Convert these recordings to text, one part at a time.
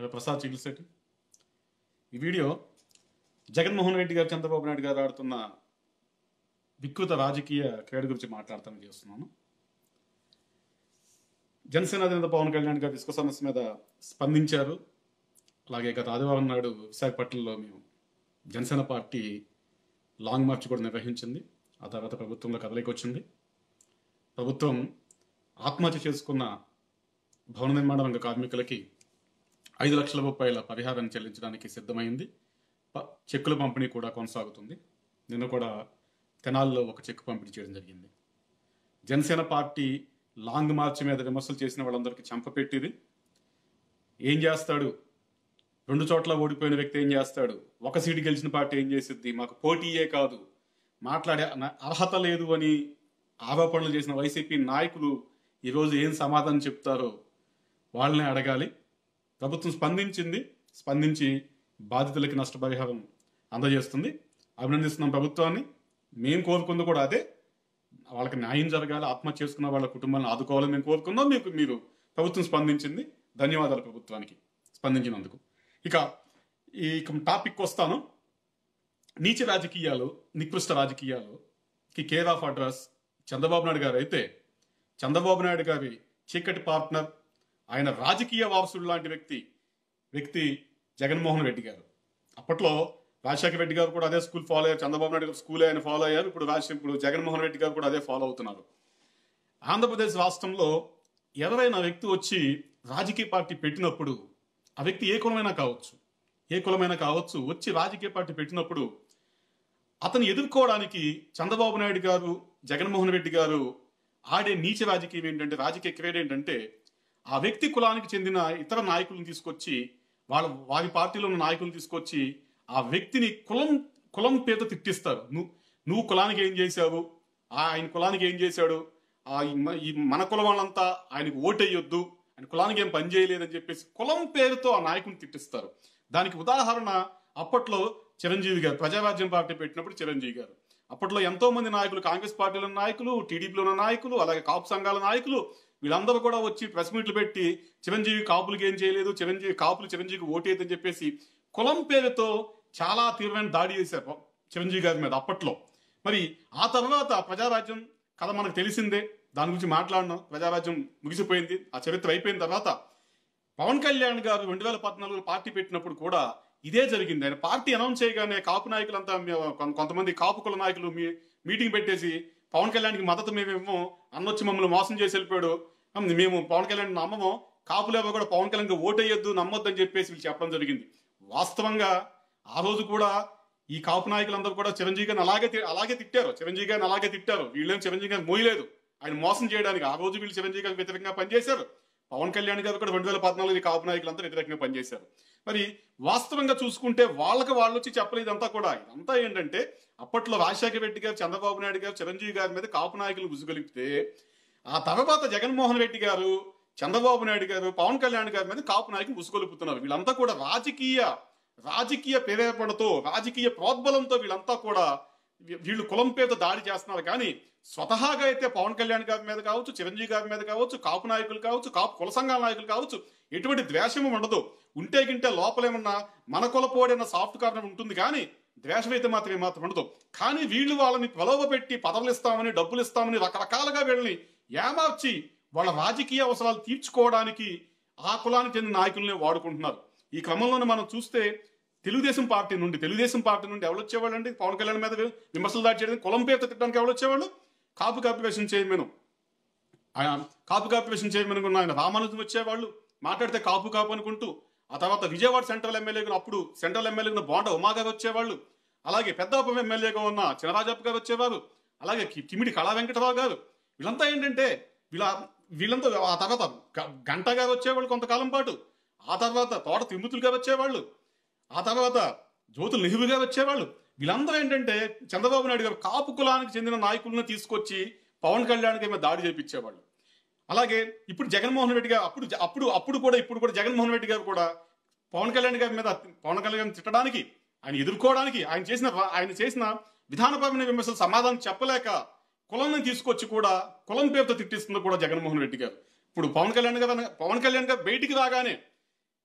ప్రసాద్ చికిత్సటి ఈ వీడియో జగన్మోహన్ రెడ్డి గారు చంద్రబాబు నాయుడు గారు ఆడుతున్న వికృత రాజకీయ క్రీడ గురించి మాట్లాడతానని చేస్తున్నాను జనసేన అధినేత పవన్ కళ్యాణ్ గారు ఇసుక సమస్య మీద స్పందించారు అలాగే గత ఆదివారం నాడు విశాఖపట్నంలో మేము జనసేన పార్టీ లాంగ్ మార్చ్ కూడా నిర్వహించింది ఆ తర్వాత ప్రభుత్వంలో కదలికి వచ్చింది ప్రభుత్వం ఆత్మహత్య చేసుకున్న భవన నిర్మాణ రంగ కార్మికులకి ఐదు లక్షల రూపాయల పరిహారాన్ని చెల్లించడానికి సిద్ధమైంది ప- చెక్కుల పంపిణీ కూడా కొనసాగుతుంది నిన్న కూడా తెనాల్లో ఒక చెక్ పంపిణీ చేయడం జరిగింది జనసేన పార్టీ లాంగ్ మార్చ్ మీద విమర్శలు చేసిన వాళ్ళందరికీ చంపపెట్టింది ఏం చేస్తాడు రెండు చోట్ల ఓడిపోయిన వ్యక్తి ఏం చేస్తాడు ఒక సీటు గెలిచిన పార్టీ ఏం చేసిద్ది మాకు పోటీయే కాదు మాట్లాడే అన- అర్హత లేదు అని ఆరోపణలు చేసిన వైసీపీ నాయకులు ఈరోజు ఏం సమాధానం చెప్తారో వాళ్ళని అడగాలి ప్రభుత్వం స్పందించింది స్పందించి బాధితులకి నష్టపరిహారం అందజేస్తుంది అభినందిస్తున్నాం ప్రభుత్వాన్ని మేము కోరుకుంది కూడా అదే వాళ్ళకి న్యాయం జరగాలి ఆత్మహత్య చేసుకున్న వాళ్ళ కుటుంబాలను ఆదుకోవాలని మేము కోరుకున్నాం మీకు మీరు ప్రభుత్వం స్పందించింది ధన్యవాదాలు ప్రభుత్వానికి స్పందించినందుకు ఇక ఈ ఇక టాపిక్ వస్తాను నీచ రాజకీయాలు నికృష్ట రాజకీయాలుకి care of address Chandrababu Naidu గారు అయితే చంద్రబాబు నాయుడు గారి చీకటి పార్ట్నర్ ఆయన రాజకీయ వారసుడు లాంటి వ్యక్తి వ్యక్తి జగన్మోహన్ రెడ్డి గారు అప్పట్లో రాజశేఖర రెడ్డి గారు కూడా అదే స్కూల్ ఫాలో అయ్యారు చంద్రబాబు నాయుడు గారు స్కూల్ ఆయన ఫాలో అయ్యారు ఇప్పుడు రాజశేఖర్ ఇప్పుడు జగన్మోహన్ రెడ్డి గారు కూడా అదే ఫాలో అవుతున్నారు ఆంధ్రప్రదేశ్ రాష్ట్రంలో ఎవరైనా వ్యక్తి వచ్చి రాజకీయ పార్టీ పెట్టినప్పుడు ఆ వ్యక్తి ఏ కులమైనా కావచ్చు ఏ కులమైనా కావచ్చు వచ్చి రాజకీయ పార్టీ పెట్టినప్పుడు అతను ఎదుర్కోవడానికి చంద్రబాబు నాయుడు గారు జగన్మోహన్ రెడ్డి గారు ఆడే నీచ రాజకీయం ఏంటంటే రాజకీయ క్రీడ ఏంటంటే ఆ వ్యక్తి కులానికి చెందిన ఇతర నాయకులను తీసుకొచ్చి వాళ్ళ వారి పార్టీలో ఉన్న నాయకులను తీసుకొచ్చి ఆ వ్యక్తిని కులం కులం పేరుతో తిట్టిస్తారు నువ్వు నువ్వు కులానికి ఏం చేశావు ఆ ఆయన కులానికి ఏం చేశాడు ఆ ఈ మ- ఈ మన కులం వాళ్ళంతా ఆయనకు ఓటేయొద్దు ఆయన కులానికి ఏం పని చేయలేదని చెప్పేసి కులం పేరుతో ఆ నాయకుని తిట్టిస్తారు దానికి ఉదాహరణ అప్పట్లో చిరంజీవి గారు ప్రజారాజ్యం పార్టీ పెట్టినప్పుడు చిరంజీవి గారు అప్పట్లో ఎంతో మంది నాయకులు కాంగ్రెస్ పార్టీలో ఉన్న నాయకులు టీడీపీలో ఉన్న నాయకులు అలాగే కాపు సంఘాల నాయకులు వీళ్ళందరూ కూడా వచ్చి ప్రెస్ మీట్లు పెట్టి చిరంజీవి కాపులకి ఏం చేయలేదు చిరంజీవి కాపులు చిరంజీవికి ఓటేదని చెప్పేసి కులం పేరుతో చాలా తీవ్రమైన దాడి చేశారు చిరంజీవి గారి మీద అప్పట్లో మరి ఆ తర్వాత ప్రజారాజ్యం కథ మనకు తెలిసిందే దాని గురించి మాట్లాడినాం ప్రజారాజ్యం ముగిసిపోయింది ఆ చరిత్ర అయిపోయిన తర్వాత పవన్ కళ్యాణ్ గారు రెండు వేల పద్నాలుగులో పార్టీ పెట్టినప్పుడు కూడా ఇదే జరిగింది ఆయన పార్టీ అనౌన్స్ చేయగానే కాపు నాయకులంతా మే- కొం- కొంతమంది కాపు కుల నాయకులు మీ మీటింగ్ పెట్టేసి పవన్ కళ్యాణ్కి మద్దతు మేమేమో అన్నొచ్చి మమ్మల్ని మోసం చేసి వెళ్ళిపోయాడు అమ్, మేము పవన్ కళ్యాణ్ నమ్మము కాపులేవో కూడా పవన్ కళ్యాణ్కి ఓటేయొద్దు నమ్మొద్దు అని చెప్పేసి వీళ్ళు చెప్పడం జరిగింది వాస్తవంగా ఆ రోజు కూడా ఈ కాపు నాయకులందరూ కూడా చిరంజీవి గారిని అలాగే తి- అలాగే తిట్టారు చిరంజీవి గారిని అలాగే తిట్టారు వీళ్ళేం చిరంజీవి గారిని మోయలేదు ఆయన మోసం చేయడానికి ఆ రోజు వీళ్ళు చిరంజీవి గారికి వ్యతిరేకంగా పనిచేశారు పవన్ కళ్యాణ్ గారు కూడా రెండు వేల పద్నాలుగు కాపు నాయకులంతా వ్యతిరేకంగా పనిచేశారు మరి వాస్తవంగా చూసుకుంటే వాళ్ళకి వాళ్ళు వచ్చి చెప్పలేదు ఇదంతా కూడా ఇదంతా ఏంటంటే అప్పట్లో రాజశేఖర రెడ్డి గారు చంద్రబాబు నాయుడు గారు చిరంజీవి గారి మీద కాపు నాయకులు గుసుగొలిపితే ఆ తర్వాత జగన్మోహన్ రెడ్డి గారు చంద్రబాబు నాయుడు గారు పవన్ కళ్యాణ్ గారి మీద కాపు నాయకులు ముసుగొలుపుతున్నారు వీళ్ళంతా కూడా రాజకీయ రాజకీయ ప్రేరేపణతో రాజకీయ ప్రోద్బలంతో వీళ్ళంతా కూడా వీ- వీళ్ళు కులం పేరుతో దాడి చేస్తున్నారు కానీ స్వతహాగా అయితే పవన్ కళ్యాణ్ గారి మీద కావచ్చు చిరంజీవి గారి మీద కావచ్చు కాపు నాయకులు కావచ్చు కాపు కుల సంఘాల నాయకులు కావచ్చు ఎటువంటి ద్వేషము ఉండదు ఉంటే గింటే లోపలేమన్నా మన కులపోడన్న సాఫ్ట్ కార్నర్ ఉంటుంది కానీ ద్వేషం అయితే మాత్రం ఏమాత్రం ఉండదు కానీ వీళ్ళు వాళ్ళని ప్రలోభ పెట్టి పదవులు ఇస్తామని డబ్బులు ఇస్తామని రకరకాలుగా వీళ్ళని ఏమార్చి వాళ్ళ రాజకీయ అవసరాలు తీర్చుకోవడానికి ఆ కులానికి చెందిన నాయకులనే వాడుకుంటున్నారు ఈ క్రమంలోనే మనం చూస్తే తెలుగుదేశం పార్టీ నుండి తెలుగుదేశం పార్టీ నుండి ఎవరు వచ్చేవాళ్ళు అండి పవన్ కళ్యాణ్ మీద విమర్శలు దాడి చేయడానికి కులం పేరుతో తిట్టడానికి ఎవరు వచ్చేవాళ్ళు కాపు కార్పొరేషన్ చైర్మన్ ఆయన కాపు కార్పొరేషన్ చైర్మన్ ఉన్న ఆయన రామానుజం వచ్చేవాళ్ళు మాట్లాడితే కాపు కాపు అనుకుంటూ ఆ తర్వాత విజయవాడ సెంట్రల్ ఎమ్మెల్యేగా అప్పుడు సెంట్రల్ ఎమ్మెల్యేగా ఉన్న బోండ ఉమా గారు వచ్చేవాళ్ళు అలాగే పెద్దాపురం ఎమ్మెల్యేగా ఉన్న చినరాజప్ప గారు వచ్చేవారు అలాగే కి- కిమిడి కళా వెంకటరావు గారు వీళ్ళంతా ఏంటంటే వీళ్ళ వీళ్ళంతా ఆ తర్వాత గ- గంట గారు వచ్చేవాళ్ళు కొంతకాలం పాటు ఆ తర్వాత తోట తిరుమతులు గారు వచ్చేవాళ్ళు ఆ తర్వాత జ్యోతులు నెహ్రూ గారు వచ్చేవాళ్ళు వీళ్ళందరూ ఏంటంటే చంద్రబాబు నాయుడు గారు కాపు కులానికి చెందిన నాయకులను తీసుకొచ్చి పవన్ కళ్యాణ్ మీద దాడి చేపించేవాళ్ళు అలాగే ఇప్పుడు జగన్మోహన్ రెడ్డి గారు అప్పుడు అప్పుడు అప్పుడు కూడా ఇప్పుడు కూడా జగన్మోహన్ రెడ్డి గారు కూడా పవన్ కళ్యాణ్ గారి మీద పవన్ కళ్యాణ్ గారిని తిట్టడానికి ఆయన ఎదుర్కోవడానికి ఆయన చేసిన ఆయన చేసిన విధానపరమైన విమర్శలు సమాధానం చెప్పలేక కులం తీసుకొచ్చి కూడా కులం పేరుతో తిట్టిస్తుంది కూడా జగన్మోహన్ రెడ్డి గారు ఇప్పుడు పవన్ కళ్యాణ్ గారు అన- పవన్ కళ్యాణ్ గారు బయటికి రాగానే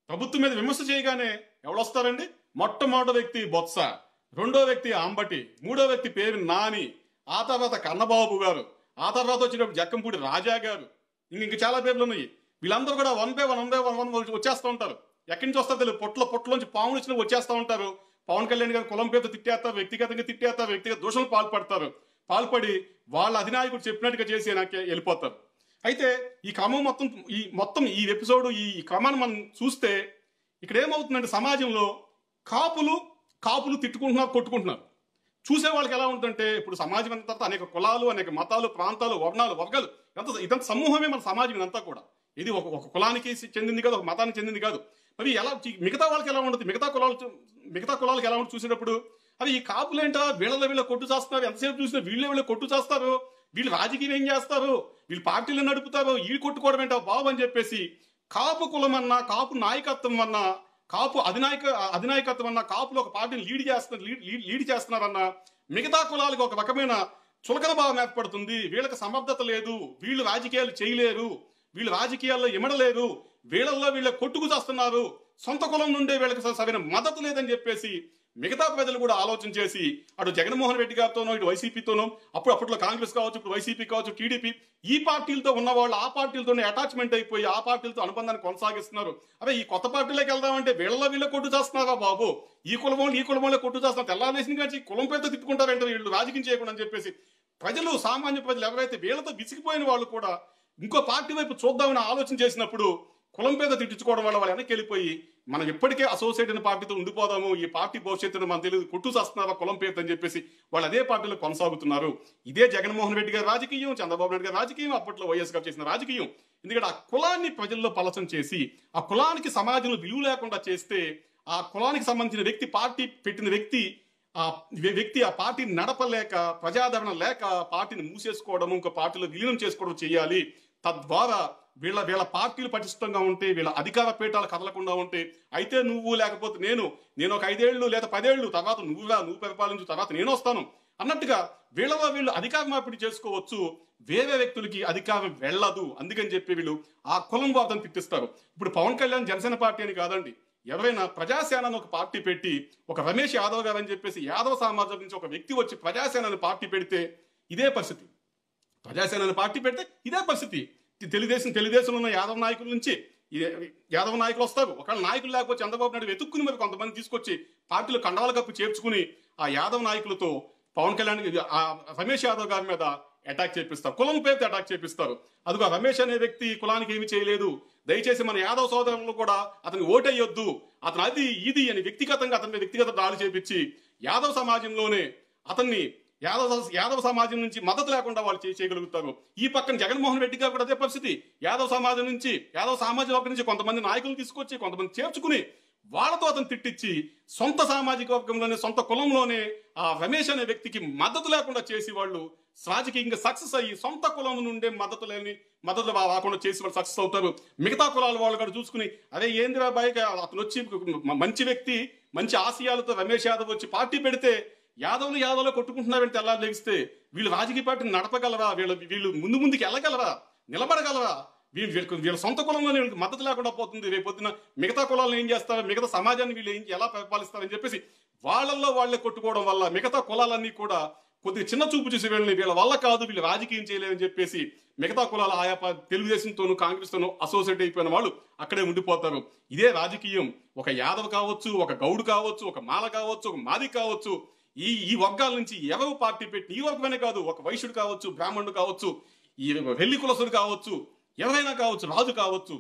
ప్రభుత్వం మీద విమర్శ చేయగానే ఎవడొస్తారండి మొట్టమొదటి వ్యక్తి బొత్స రెండో వ్యక్తి అంబటి మూడో వ్యక్తి పేరు నాని ఆ తర్వాత కన్నబాబు గారు ఆ తర్వాత వచ్చినప్పుడు జక్కంపూడి రాజా గారు ఇంక ఇంక చాలా పేర్లు ఉన్నాయి వీళ్ళందరూ కూడా one by one one by one one వచ్చేస్తూ ఉంటారు ఎక్కడి నుంచి వస్తారు తెలియదు పొట్ల పొట్లోంచి పాములు వచ్చిన వచ్చేస్తూ ఉంటారు పవన్ కళ్యాణ్ గారు కులం పేరుతో తిట్టేస్తారు వ్యక్తిగతంగా తిట్టేస్తారు వ్యక్తిగత దోషాలు పాల్పడతారు పాల్పడి వాళ్ళ అధినాయకుడు చెప్పినట్టుగా చేసి నాకు వెళ్ళిపోతారు అయితే ఈ క్రమం మొత్తం ఈ మొత్తం ఈ ఎపిసోడ్ ఈ క్రమాన్ని మనం చూస్తే ఇక్కడ ఏమవుతుందంటే సమాజంలో కాపులు కాపులు తిట్టుకుంటున్నారు కొట్టుకుంటున్నారు చూసే వాళ్ళకి ఎలా ఉంటుందంటే ఇప్పుడు సమాజం అంతా తర్వాత అనేక కులాలు అనేక మతాలు ప్రాంతాలు వర్ణాలు వర్గాలు ఇదంతా ఇదంతా సమూహమే మన సమాజం ఇదంతా కూడా ఇది ఒక ఒక కులానికి చెందింది కాదు ఒక మతానికి చెందింది కాదు మరి ఎలా మిగతా వాళ్ళకి ఎలా ఉంటుంది మిగతా కులాలు చూ- మిగతా కులాలకు ఎలా ఉంటుంది చూసినప్పుడు అవి ఈ కాపులేంటా వీళ్ళ వీళ్ళ కొట్టు చేస్తున్నారు ఎంతసేపు చూసినా వీళ్ళే వీళ్ళ కొట్టు చేస్తారు వీళ్ళు రాజకీయం ఏం చేస్తారు వీళ్ళు పార్టీలు నడుపుతారు వీళ్ళు కొట్టుకోవడం ఏంటో బాబు అని చెప్పేసి కాపు కులం అన్నా కాపు నాయకత్వం అన్నా కాపు అధినాయక అధినాయకత్వం అన్నా కాపులు ఒక పార్టీని లీడ్ చేస్తున్నారు లీడ్ లీడ్- లీడ్ చేస్తున్నారన్నా మిగతా కులాలకు ఒక రకమైన చులకన భావం ఏర్పడుతుంది వీళ్ళకి సమర్థత లేదు వీళ్ళు రాజకీయాలు చేయలేరు వీళ్ళు రాజకీయాల్లో ఇమడలేరు వీళ్ళల్లో వీళ్ళ కొట్టుకు చేస్తున్నారు సొంత కులం నుండే వీళ్ళకి స- సరైన మద్దతు లేదని చెప్పేసి మిగతా ప్రజలు కూడా ఆలోచన చేసి అటు జగన్మోహన్ రెడ్డి గారితోనో ఇటు వైసీపీతోనో అప్పుడు అప్పట్లో కాంగ్రెస్ కావచ్చు ఇప్పుడు వైసీపీ కావచ్చు టీడీపీ ఈ పార్టీలతో ఉన్న వాళ్ళు ఆ పార్టీలతోనే అటాచ్మెంట్ అయిపోయి ఆ పార్టీలతో అనుబంధాన్ని కొనసాగిస్తున్నారు అదే ఈ కొత్త పార్టీలోకి వెళ్దామంటే వీళ్ళ వీళ్ళ కొట్టు చేస్తున్నారా బాబు ఈ కులం వాళ్ళు ఈ కులం వాళ్ళే కొట్టు చేస్తున్నారు తెల్లారేసిన కానీ కులం పేరుతో తిట్టుకుంటారంటే వీళ్ళు రాజకీయం చేయకుండా అని చెప్పేసి ప్రజలు సామాన్య ప్రజలు ఎవరైతే వీళ్ళతో విసిగిపోయిన వాళ్ళు కూడా ఇంకో పార్టీ వైపు చూద్దామని ఆలోచన చేసినప్పుడు కులం పేద తిట్టించుకోవడం వల్ల వాళ్ళు వెనక్కి వెళ్ళిపోయి మనం ఎప్పటికే అసోసియేట్ అయిన పార్టీతో ఉండిపోదాము ఈ పార్టీ భవిష్యత్తును మనం తెలియదు కొట్టు చేస్తున్నారా కులం పేరు అని చెప్పేసి వాళ్ళు అదే పార్టీలో కొనసాగుతున్నారు ఇదే జగన్మోహన్ రెడ్డి గారి రాజకీయం చంద్రబాబు నాయుడు గారి రాజకీయం అప్పట్లో వైఎస్ గారు చేసిన రాజకీయం ఎందుకంటే ఆ కులాన్ని ప్రజల్లో పలచం చేసి ఆ కులానికి సమాజంలో విలువ లేకుండా చేస్తే ఆ కులానికి సంబంధించిన వ్యక్తి పార్టీ పెట్టిన వ్యక్తి ఆ వ్య- వ్యక్తి ఆ పార్టీని నడపలేక ప్రజాదరణ లేక పార్టీని మూసేసుకోవడం ఇంకో పార్టీలో విలీనం చేసుకోవడం చేయాలి తద్వారా వీళ్ళ వీళ్ళ పార్టీలు పటిష్టంగా ఉంటే వీళ్ళ అధికార పీఠాలు కదలకుండా ఉంటే అయితే నువ్వు లేకపోతే నేను నేను ఒక ఐదేళ్లు లేదా పదేళ్లు తర్వాత నువ్వుగా నువ్వు పరిపాలించు తర్వాత నేను వస్తాను అన్నట్టుగా వీళ్ళలో వీళ్ళు అధికార మార్పిడి చేసుకోవచ్చు వేరే వ్యక్తులకి అధికారం వెళ్ళదు అందుకని చెప్పి వీళ్ళు ఆ కులం వాదం తిట్టిస్తారు ఇప్పుడు పవన్ కళ్యాణ్ జనసేన పార్టీ అని కాదండి ఎవరైనా ప్రజాసేనని ఒక పార్టీ పెట్టి ఒక రమేష్ యాదవ్ గారు అని చెప్పేసి యాదవ సమాజం నుంచి ఒక వ్యక్తి వచ్చి ప్రజాసేనని పార్టీ పెడితే ఇదే పరిస్థితి ప్రజాసేన అనే పార్టీ పెడితే ఇదే పరిస్థితి ఈ తెలుగుదేశం తెలుగుదేశంలో ఉన్న యాదవ నాయకుల నుంచి ఈ యాదవ నాయకులు వస్తారు ఒకవేళ నాయకులు లేకపోతే చంద్రబాబు నాయుడు వెతుక్కుని మరి కొంతమంది తీసుకొచ్చి పార్టీలు కండవాల కప్పు చేర్చుకుని ఆ యాదవ నాయకులతో పవన్ కళ్యాణ్ ఆ రమేష్ యాదవ్ గారి మీద అటాక్ చేపిస్తారు కులం పేరుతో అటాక్ చేపిస్తారు అదిగో రమేష్ అనే వ్యక్తి కులానికి ఏమీ చేయలేదు దయచేసి మన యాదవ్ సోదరులు కూడా అతనికి ఓటేయొద్దు అతను అది ఇది అని వ్యక్తిగతంగా అతని మీద వ్యక్తిగత దాడి చేపించి యాదవ్ సమాజంలోనే అతన్ని యాదవ యాదవ సమాజం నుంచి మద్దతు లేకుండా వాళ్ళు చే- చేయగలుగుతారు ఈ పక్కన జగన్మోహన్ రెడ్డి గారు కూడా అదే పరిస్థితి యాదవ సమాజం నుంచి యాదవ సామాజిక వర్గం నుంచి కొంతమంది నాయకులు తీసుకొచ్చి కొంతమంది చేర్చుకుని వాళ్ళతో అతను తిట్టించి సొంత సామాజిక వర్గంలోనే సొంత కులంలోనే ఆ రమేష్ అనే వ్యక్తికి మద్దతు లేకుండా చేసి వాళ్ళు రాజకీయంగా సక్సెస్ అయ్యి సొంత కులం నుండే మద్దతు లేని మద్దతు రా- రాకుండా చేసి వాళ్ళు సక్సెస్ అవుతారు మిగతా కులాల వాళ్ళు కూడా చూసుకుని అదే ఏందిరా బాయ్ అతను వచ్చి మ- మంచి వ్యక్తి మంచి ఆశయాలతో రమేష్ యాదవ్ వచ్చి పార్టీ పెడితే యాదవ్లు యాదవ్లో కొట్టుకుంటున్నారంటే ఎలా లెగిస్తే వీళ్ళు రాజకీయ పార్టీని నడపగలరా వీళ్ళ వీళ్ళు ముందు ముందుకు వెళ్ళగలరా నిలబడగలరా వీళ్ళు వీళ్ళ వీళ్ళ సొంత కులంలోనే వీళ్ళకి మద్దతు లేకుండా పోతుంది రేపు పొద్దున మిగతా కులాలను ఏం చేస్తారు మిగతా సమాజాన్ని వీళ్ళు ఏం ఎలా పరిపాలిస్తారని చెప్పేసి వాళ్ళల్లో వాళ్ళే కొట్టుకోవడం వల్ల మిగతా కులాలన్నీ కూడా కొద్దిగా చిన్న చూపు చూసి వీళ్ళని వీళ్ళ వల్ల కాదు వీళ్ళు రాజకీయం చేయలేదని చెప్పేసి మిగతా కులాలు ఆయా పా- తెలుగుదేశంతోనూ కాంగ్రెస్తోనూ అసోసియేట్ అయిపోయిన వాళ్ళు అక్కడే ఉండిపోతారు ఇదే రాజకీయం ఒక యాదవ్ కావచ్చు ఒక గౌడు కావచ్చు ఒక మాల కావచ్చు ఒక మాది కావచ్చు ఈ ఈ వర్గాల నుంచి ఎవరు పార్టీ పెట్టి ఈ వర్గమనే కాదు ఒక వైశ్యుడు కావచ్చు బ్రాహ్మణుడు కావచ్చు ఈ వెల్లి కులసుడు కావచ్చు ఎవరైనా కావచ్చు రాజు కావచ్చు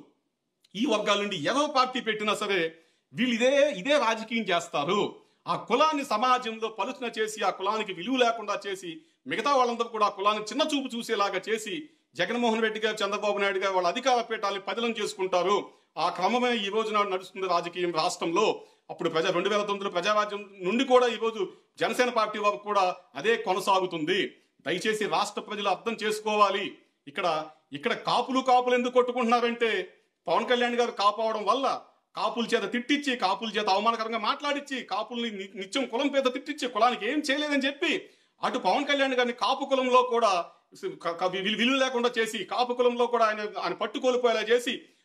ఈ వర్గాల నుండి ఎవరు పార్టీ పెట్టినా సరే వీళ్ళు ఇదే ఇదే రాజకీయం చేస్తారు ఆ కులాన్ని సమాజంలో పలుచన చేసి ఆ కులానికి విలువ లేకుండా చేసి మిగతా వాళ్ళందరూ కూడా ఆ కులాన్ని చిన్న చూపు చూసేలాగా చేసి జగన్మోహన్ రెడ్డి గారు చంద్రబాబు నాయుడు గారు వాళ్ళ అధికార పీఠాన్ని పదిలం చేసుకుంటారు ఆ క్రమమే ఈ రోజు నాడు నడుస్తుంది రాజకీయం రాష్ట్రంలో అప్పుడు ప్రజా రెండు వేల తొమ్మిదిలో ప్రజారాజ్యం నుండి కూడా ఈ రోజు జనసేన పార్టీ వరకు కూడా అదే కొనసాగుతుంది దయచేసి రాష్ట్ర ప్రజలు అర్థం చేసుకోవాలి ఇక్కడ ఇక్కడ కాపులు కాపులు ఎందుకు కొట్టుకుంటున్నారంటే పవన్ కళ్యాణ్ గారు కాపావడం వల్ల కాపుల చేత తిట్టించి కాపుల చేత అవమానకరంగా మాట్లాడించి కాపుల్ని ని- నిత్యం కులం పేద తిట్టించి కులానికి ఏం చేయలేదని చెప్పి అటు పవన్ కళ్యాణ్ గారిని కాపు కులంలో కూడా క- క- విలు- విలువ లేకుండా చేసి కాపు కులంలో కూడా ఆయన ఆయన పట్టుకోలిపోయేలా చేసి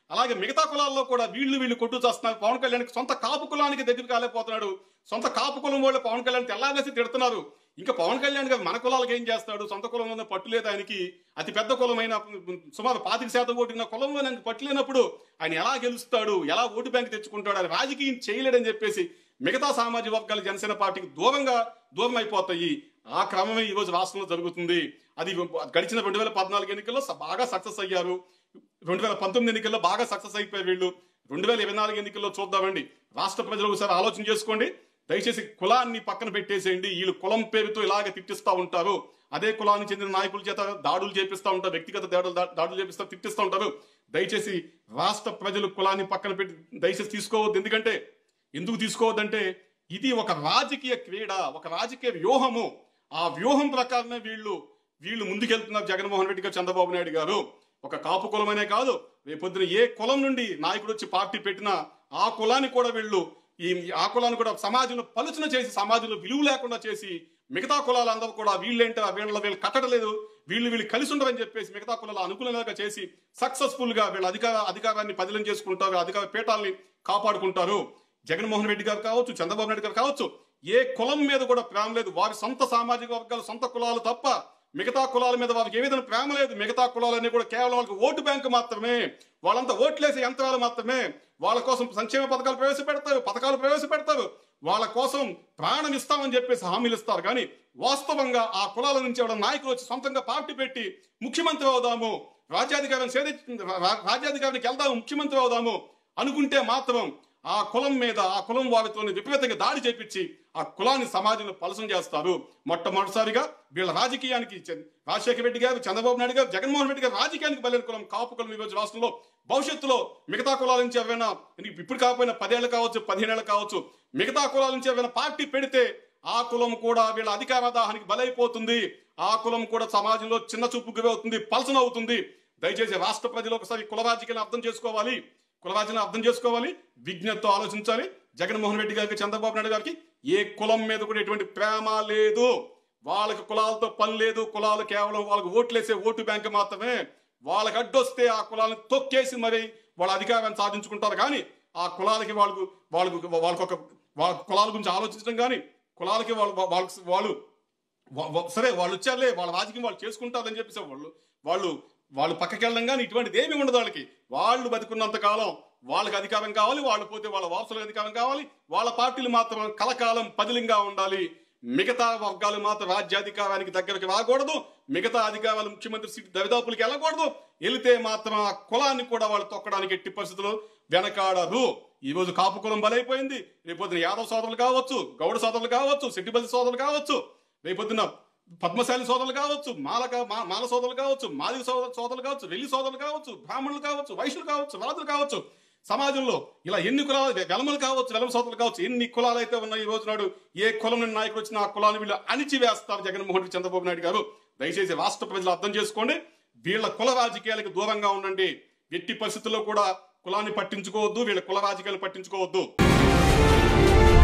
అలాగే మిగతా కులాల్లో కూడా వీళ్ళు వీళ్ళు కొట్టు చేస్తున్నారు పవన్ కళ్యాణ్ సొంత కాపు కులానికి దగ్గర కాలేకపోతున్నాడు సొంత కాపు కులం వాళ్ళు పవన్ కళ్యాణ్ తెల్లారేసి తిడుతున్నారు ఇంకా పవన్ కళ్యాణ్ గారు మన కులాలకు ఏం చేస్తాడు సొంత కులం ఉన్న పట్టు లేదు ఆయనకి అతి పెద్ద కులమైన సుమారు పాతిక శాతం ఓటిన కులంలో నాకు పట్టు లేనప్పుడు ఆయన ఎలా గెలుస్తాడు ఎలా ఓటు బ్యాంక్ తెచ్చుకుంటాడు ఆయన రాజకీయం చేయలేడని చెప్పేసి మిగతా సామాజిక వర్గాలు జనసేన పార్టీకి దూరంగా దూరం అయిపోతాయి ఆ క్రమమే ఈ రోజు రాష్ట్రంలో జరుగుతుంది అది గడిచిన రెండు వేల పద్నాలుగు ఎన్నికల్లో స- బాగా సక్సెస్ అయ్యారు రెండు వేల పంతొమ్మిది ఎన్నికల్లో బాగా సక్సెస్ అయిపోయారు వీళ్ళు రెండు వేల ఇరవై నాలుగు ఎన్నికల్లో చూద్దామండి రాష్ట్ర ప్రజలు ఒకసారి ఆలోచన చేసుకోండి దయచేసి కులాన్ని పక్కన పెట్టేసేయండి వీళ్ళు కులం పేరుతో ఇలాగ తిట్టిస్తూ ఉంటారు అదే కులానికి చెందిన నాయకుల చేత దాడులు చేపిస్తూ ఉంటారు వ్యక్తిగత దాడులు దా- దాడులు చేపిస్తారు తిట్టిస్తూ ఉంటారు దయచేసి రాష్ట్ర ప్రజలు కులాన్ని పక్కన పెట్టి దయచేసి తీసుకోవద్దు ఎందుకంటే ఎందుకు తీసుకోవద్దంటే ఇది ఒక రాజకీయ క్రీడ ఒక రాజకీయ వ్యూహము ఆ వ్యూహం ప్రకారమే వీళ్ళు వీళ్ళు ముందుకెళ్తున్నారు జగన్మోహన్ రెడ్డి గారు చంద్రబాబు నాయుడు గారు ఒక కాపు కులమనే కాదు రేపొద్దున ఏ కులం నుండి నాయకుడు వచ్చి పార్టీ పెట్టినా ఆ కులాన్ని కూడా వీళ్ళు ఈ ఆ కులాన్ని కూడా సమాజంలో పలుచన చేసి సమాజంలో విలువ లేకుండా చేసి మిగతా కులాలందరూ కూడా వీళ్ళేంటి వీళ్ళ వీళ్ళు కట్టడలేదు వీళ్ళు వీళ్ళు కలిసి ఉండరని చెప్పేసి మిగతా కులాల అనుకూలంగా చేసి సక్సెస్ఫుల్ గా వీళ్ళ అధికార అధికారాన్ని పదిలం చేసుకుంటారు అధికార పీఠాల్ని కాపాడుకుంటారు జగన్మోహన్ రెడ్డి గారు కావచ్చు చంద్రబాబు నాయుడు గారు కావచ్చు ఏ కులం మీద కూడా ప్రేమ లేదు వారి సొంత సామాజిక వర్గాలు సొంత కులాలు తప్ప మిగతా కులాల మీద వారికి ఏ విధంగా ప్రేమ లేదు మిగతా కులాలన్నీ కూడా కేవలం వాళ్ళకి ఓటు బ్యాంకు మాత్రమే వాళ్ళంతా ఓట్లేసే యంత్రాలు మాత్రమే వాళ్ళ కోసం సంక్షేమ పథకాలు ప్రవేశపెడతారు పథకాలు ప్రవేశపెడతారు వాళ్ళ కోసం ప్రాణం ఇస్తామని చెప్పేసి హామీలు ఇస్తారు కానీ వాస్తవంగా ఆ కులాల నుంచి ఎవడ నాయకులు వచ్చి సొంతంగా పార్టీ పెట్టి ముఖ్యమంత్రి అవుదాము రాజ్యాధికారం సేది రా- రాజ్యాధికారానికి వెళ్దాము ముఖ్యమంత్రి అవుదాము అనుకుంటే మాత్రం ఆ కులం మీద ఆ కులం వారితో విపరీతంగా దాడి చేపించి ఆ కులాన్ని సమాజంలో పలసం చేస్తారు మొట్టమొదటిసారిగా వీళ్ళ రాజకీయానికి చ- రాజశేఖర రెడ్డి గారు చంద్రబాబు నాయుడు గారు జగన్మోహన్ రెడ్డి గారు రాజకీయానికి బలైన కులం కాపు కులం ఈ రోజు రాష్ట్రంలో భవిష్యత్తులో మిగతా కులాల నుంచి ఎవరైనా ఇప్పుడు కాకపోయినా పదేళ్ళు కావచ్చు పదిహేనేళ్ళు కావచ్చు మిగతా కులాల నుంచి ఎవరైనా పార్టీ పెడితే ఆ కులం కూడా వీళ్ళ అధికార దాహానికి బలైపోతుంది ఆ కులం కూడా సమాజంలో చిన్న చూపుగా అవుతుంది పలసన అవుతుంది దయచేసి రాష్ట్ర ప్రజలు ఒకసారి కుల రాజకీయాన్ని అర్థం చేసుకోవాలి కుల రాజకీయాన్ని అర్థం చేసుకోవాలి విజ్ఞతతో ఆలోచించాలి జగన్మోహన్ రెడ్డి గారికి చంద్రబాబు నాయుడు గారికి ఏ కులం మీద కూడా ఎటువంటి ప్రేమ లేదు వాళ్ళకి కులాలతో పని లేదు కులాలు కేవలం వాళ్ళకి ఓట్లేసే ఓటు బ్యాంక్ మాత్రమే వాళ్ళకి అడ్డొస్తే ఆ కులాలను తొక్కేసి మరి వాళ్ళ అధికారాన్ని సాధించుకుంటారు కానీ ఆ కులాలకి వాళ్ళకు వాళ్ళకు వాళ్ళకు ఒక వాళ్ళ కులాల గురించి ఆలోచించడం కానీ కులాలకి వాళ్ళు వాళ్ళకి వాళ్ళు వా- వా- సరే వాళ్ళు వచ్చారులే వాళ్ళ రాజకీయం వాళ్ళు చేసుకుంటారని చెప్పేసి వాళ్ళు వాళ్ళు వాళ్ళు పక్కకి వెళ్ళడం కానీ ఇటువంటిది ఏమీ ఉండదు వాళ్ళకి వాళ్ళు బతికున్నంత కాలం వాళ్ళకి అధికారం కావాలి వాళ్ళు పోతే వాళ్ళ వారసులకు అధికారం కావాలి వాళ్ళ పార్టీలు మాత్రం కలకాలం పదిలంగా ఉండాలి మిగతా వర్గాలు మాత్రం రాజ్యాధికారానికి దగ్గరికి రాకూడదు మిగతా అధికారాలు ముఖ్యమంత్రి సీటు దరిదాపులకి వెళ్ళకూడదు వెళితే మాత్రం ఆ కులాన్ని కూడా వాళ్ళు తొక్కడానికి ఎట్టి పరిస్థితుల్లో వెనకాడరు ఈ రోజు కాపు కులం బలైపోయింది రేపొద్దున యాదవ్ సోదరులు కావచ్చు గౌడ సోదరులు కావచ్చు సిట్టిబల్లి సోదరులు కావచ్చు రేపొద్దున పద్మశాలి సోదరులు కావచ్చు మాల కా- మా- మాల సోదరులు కావచ్చు మాదిగ సోదరు సోదరులు కావచ్చు వెల్లి సోదరులు కావచ్చు బ్రాహ్మణులు కావచ్చు వైశ్యులు కావచ్చు రాజులు కావచ్చు సమాజంలో ఇలా ఎన్ని కులాలు వెలమలు కావచ్చు వెలమ సోదరులు కావచ్చు ఎన్ని కులాలు అయితే ఉన్నాయి ఈ రోజు నాడు ఏ కులం నుండి నాయకుడు వచ్చినా ఆ కులాన్ని వీళ్ళు అణిచివేస్తారు జగన్మోహన్ రెడ్డి చంద్రబాబు నాయుడు గారు దయచేసి రాష్ట్ర ప్రజలు అర్థం చేసుకోండి వీళ్ళ కుల రాజకీయాలకు దూరంగా ఉండండి ఎట్టి పరిస్థితుల్లో కూడా కులాన్ని పట్టించుకోవద్దు వీళ్ళ కుల రాజకీయాలు పట్టించుకోవద్దు